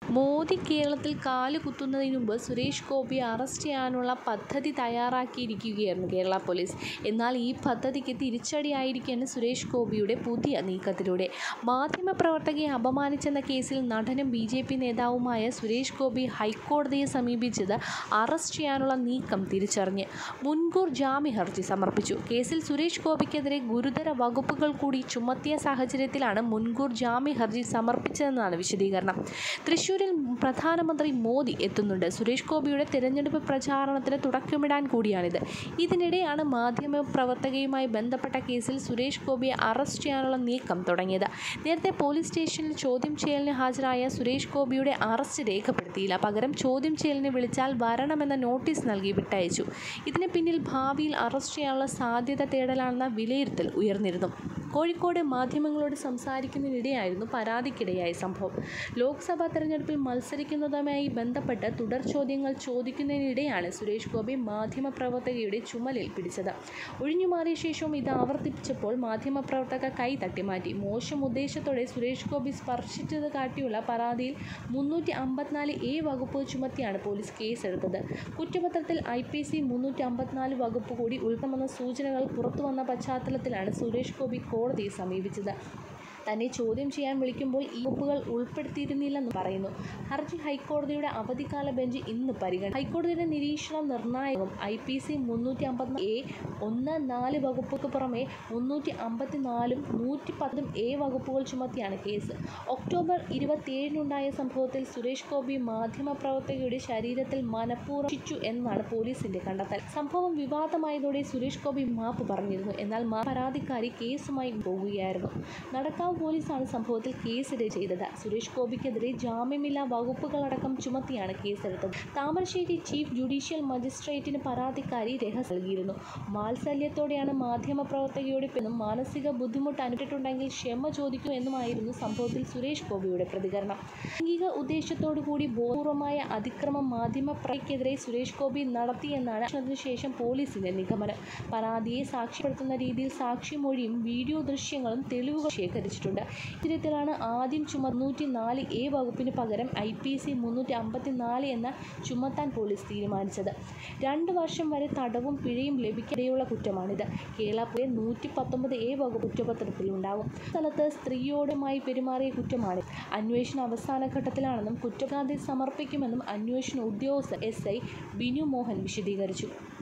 മോദി കേരളത്തിൽ കാല് കുത്തുന്നതിന് മുമ്പ് സുരേഷ് ഗോപിയെ അറസ്റ്റ് ചെയ്യാനുള്ള പദ്ധതി തയ്യാറാക്കിയിരിക്കുകയായിരുന്നു കേരള പോലീസ് എന്നാൽ ഈ പദ്ധതിക്ക് തിരിച്ചടിയായിരിക്കുകയാണ് സുരേഷ് ഗോപിയുടെ പുതിയ നീക്കത്തിലൂടെ മാധ്യമപ്രവർത്തകയെ അപമാനിച്ചെന്ന കേസിൽ നടനും ബി ജെ പി നേതാവുമായ സുരേഷ് ഗോപി ഹൈക്കോടതിയെ സമീപിച്ചത് അറസ്റ്റ് ചെയ്യാനുള്ള നീക്കം തിരിച്ചറിഞ്ഞ് മുൻകൂർ ജാമ്യ ഹർജി സമർപ്പിച്ചു കേസിൽ സുരേഷ് ഗോപിക്കെതിരെ ഗുരുതര വകുപ്പുകൾ കൂടി ചുമത്തിയ സാഹചര്യത്തിലാണ് മുൻകൂർ ജാമ്യ ഹർജി സമർപ്പിച്ചതെന്നാണ് വിശദീകരണം തൃശൂരിൽ പ്രധാനമന്ത്രി മോദി എത്തുന്നുണ്ട് സുരേഷ് ഗോപിയുടെ തിരഞ്ഞെടുപ്പ് പ്രചാരണത്തിന് തുടക്കമിടാൻ കൂടിയാണിത് ഇതിനിടെയാണ് മാധ്യമ പ്രവർത്തകയുമായി ബന്ധപ്പെട്ട കേസിൽ സുരേഷ് ഗോപിയെ അറസ്റ്റ് ചെയ്യാനുള്ള നീക്കം തുടങ്ങിയത് നേരത്തെ പോലീസ് സ്റ്റേഷനിൽ ചോദ്യം ചെയ്യലിന് ഹാജരായ സുരേഷ് ഗോപിയുടെ അറസ്റ്റ് രേഖപ്പെടുത്തിയില്ല പകരം ചോദ്യം ചെയ്യലിന് വിളിച്ചാൽ വരണമെന്ന നോട്ടീസ് നൽകി വിട്ടയച്ചു ഇതിന് പിന്നിൽ ഭാവിയിൽ അറസ്റ്റ് ചെയ്യാനുള്ള സാധ്യത തേടലാണെന്ന വിലയിരുത്തൽ ഉയർന്നിരുന്നു കോഴിക്കോട് മാധ്യമങ്ങളോട് സംസാരിക്കുന്നതിനിടെയായിരുന്നു പരാതിക്കിടയായ സംഭവം ലോക്സഭാ തെരഞ്ഞെടുപ്പിൽ മത്സരിക്കുന്നതുമായി ബന്ധപ്പെട്ട് തുടർ ചോദ്യങ്ങൾ ചോദിക്കുന്നതിനിടെയാണ് സുരേഷ് ഗോപി മാധ്യമപ്രവർത്തകയുടെ ചുമലിൽ പിടിച്ചത് ഒഴിഞ്ഞുമാറിയ ശേഷവും ഇത് ആവർത്തിച്ചപ്പോൾ മാധ്യമപ്രവർത്തക കൈ തട്ടിമാറ്റി മോശം ഉദ്ദേശത്തോടെ സുരേഷ് ഗോപി സ്പർശിച്ചത് കാട്ടിയുള്ള പരാതിയിൽ മുന്നൂറ്റി അമ്പത്തിനാല് എ വകുപ്പ് ചുമത്തിയാണ് പോലീസ് കേസെടുത്തത് കുറ്റപത്രത്തിൽ ഐ പി സി മുന്നൂറ്റി അമ്പത്തിനാല് വകുപ്പ് കൂടി ഉൾപ്പെടുമെന്ന സൂചനകൾ പുറത്തുവന്ന പശ്ചാത്തലത്തിലാണ് സുരേഷ് ഗോപി കോടതിയെ സമീപിച്ചത് തന്നെ ചോദ്യം ചെയ്യാൻ വിളിക്കുമ്പോൾ ഈ വകുപ്പുകൾ ഉൾപ്പെടുത്തിയിരുന്നില്ലെന്ന് പറയുന്നു ഹർജി ഹൈക്കോടതിയുടെ അവധിക്കാല ബെഞ്ച് ഇന്ന് പരിഗണന ഹൈക്കോടതിയുടെ നിരീക്ഷണം നിർണായകം ഐ പി സി മുന്നൂറ്റി അമ്പത്തി എ ഒന്ന് നാല് വകുപ്പുകൾക്ക് പുറമെ മുന്നൂറ്റി അമ്പത്തി നാലും നൂറ്റി പത്തും എ വകുപ്പുകൾ ചുമത്തിയാണ് കേസ് ഒക്ടോബർ ഇരുപത്തിയേഴിനുണ്ടായ സംഭവത്തിൽ സുരേഷ് ഗോപി മാധ്യമപ്രവർത്തകയുടെ ശരീരത്തിൽ മനഃപൂർവ്വം ശിച്ചു എന്നാണ് പോലീസിന്റെ കണ്ടെത്തൽ സംഭവം വിവാദമായതോടെ സുരേഷ് ഗോപി മാപ്പ് പറഞ്ഞിരുന്നു എന്നാൽ മാ പരാതിക്കാരി കേസുമായി പോകുകയായിരുന്നു നടക്കാവ് പോലീസാണ് സംഭവത്തിൽ കേസ് രജിസ്റ്റർ ചെയ്തത് സുരേഷ് ഗോപിക്കെതിരെ ജാമ്യമില്ലാ വകുപ്പുകളടക്കം ചുമത്തിയാണ് കേസെടുത്തത് താമരശ്ശേരി ചീഫ് ജുഡീഷ്യൽ മജിസ്ട്രേറ്റിന് പരാതിക്കാരി രഹസ്യം നൽകിയിരുന്നു വാത്സല്യത്തോടെയാണ് മാധ്യമപ്രവർത്തകയോട് എന്നും മാനസിക ബുദ്ധിമുട്ട് അനുഭവിച്ചിട്ടുണ്ടെങ്കിൽ ക്ഷമ ചോദിക്കൂ എന്നുമായിരുന്നു സംഭവത്തിൽ സുരേഷ് ഗോപിയുടെ പ്രതികരണം ലൈംഗിക ഉദ്ദേശത്തോടു കൂടി ബോധപൂർവമായ അതിക്രമം മാധ്യമപ്രവർത്തകയ്ക്കെതിരെ സുരേഷ് ഗോപി നടത്തിയെന്നാണ് അന്വേഷണത്തിന് ശേഷം പോലീസിന്റെ നിഗമനം പരാതിയെ സാക്ഷ്യപ്പെടുത്തുന്ന രീതിയിൽ സാക്ഷിമൊഴിയും വീഡിയോ ദൃശ്യങ്ങളും തെളിവുകൾ ശേഖരിച്ചിട്ടുണ്ട് ഇത്തരത്തിലാണ് ആദ്യം ചുമന്നൂറ്റി നാല് എ വകുപ്പിന് പകരം ഐ പി സി മുന്നൂറ്റി അമ്പത്തി നാല് എന്ന ചുമത്താൻ പോലീസ് തീരുമാനിച്ചത് രണ്ട് വർഷം വരെ തടവും പിഴയും ലഭിക്കാതെയുള്ള കുറ്റമാണിത് കേരള പോലീസ് നൂറ്റി പത്തൊമ്പത് എ വകുപ്പ് കുറ്റപത്രത്തിലുണ്ടാകും സ്ഥലത്ത് സ്ത്രീയോടുമായി പെരുമാറിയ കുറ്റമാണ് അന്വേഷണം അവസാന ഘട്ടത്തിലാണെന്നും കുറ്റപരാതി സമർപ്പിക്കുമെന്നും അന്വേഷണ ഉദ്യോഗസ്ഥർ എസ് ഐ ബിനു മോഹൻ വിശദീകരിച്ചു